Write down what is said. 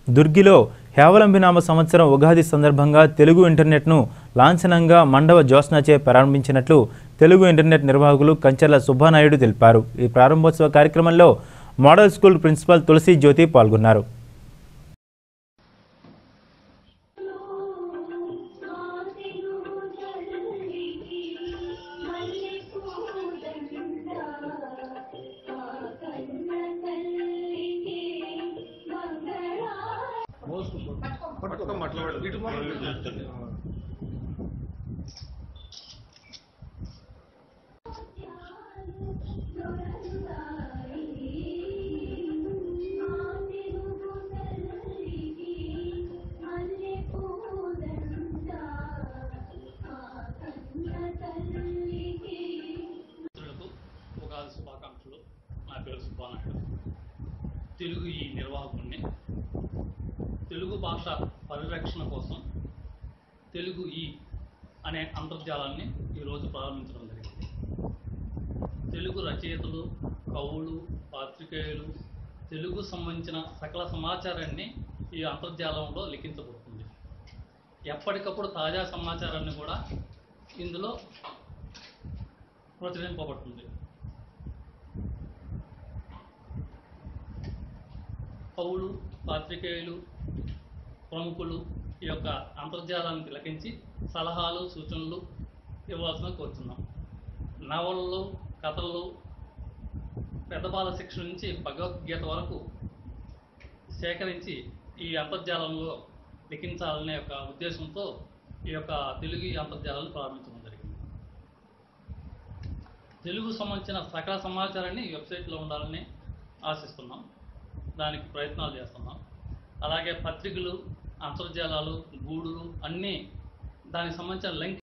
దుర్గిలో హేవలంబినామ సంవత్సరం ఉగాది సందర్భంగా తెలుగు ఇంటర్నెట్ను లాంఛనంగా మండవ జ్యోత్స్నచే ప్రారంభించినట్లు తెలుగు ఇంటర్నెట్ నిర్వాహకులు కంచర్ల సుబ్బానాయుడు తెలిపారు ఈ ప్రారంభోత్సవ కార్యక్రమంలో model school principal Tulasi Jyothi పాల్గొన్నారు పట్టుకో మాట్లాడు ఇటు మాట్లాడు మిత్రులకు ఉగాది శుభాకాంక్షలు నా పేరు సుబ్బానాయుడు తెలుగు ఈ నిర్వాహకుడిని తెలుగు భాష పరిరక్షణ కోసం తెలుగు ఈ అనే అంతర్జాలాన్ని ఈరోజు ప్రారంభించడం జరిగింది తెలుగు రచయితలు కవులు పాత్రికేయులు తెలుగు సంబంధించిన సకల సమాచారాన్ని ఈ అంతర్జాలంలో లిఖించబడుతుంది ఎప్పటికప్పుడు తాజా సమాచారాన్ని కూడా ఇందులో ప్రచురింపబడుతుంది కవులు పాత్రికేయులు ప్రముఖులు ఈ యొక్క అంతర్జాలాన్ని తిలకించి సలహాలు సూచనలు ఇవ్వాల్సిన కోరుతున్నాం నవలలు కథలు పెద్దపాల శిక్ష నుంచి భగవద్గీత వరకు సేకరించి ఈ అంతర్జాలంలో లిఖించాలనే యొక్క ఉద్దేశంతో ఈ యొక్క తెలుగు ఈ అంతర్జాలాన్ని ప్రారంభించడం జరిగింది తెలుగు సంబంధించిన సకల సమాచారాన్ని ఈ వెబ్సైట్లో ఉండాలని ఆశిస్తున్నాం దానికి ప్రయత్నాలు చేస్తున్నాం అలాగే పత్రికలు అంతర్జాలాలు గూడులు అన్నీ దానికి సంబంధించిన లింక్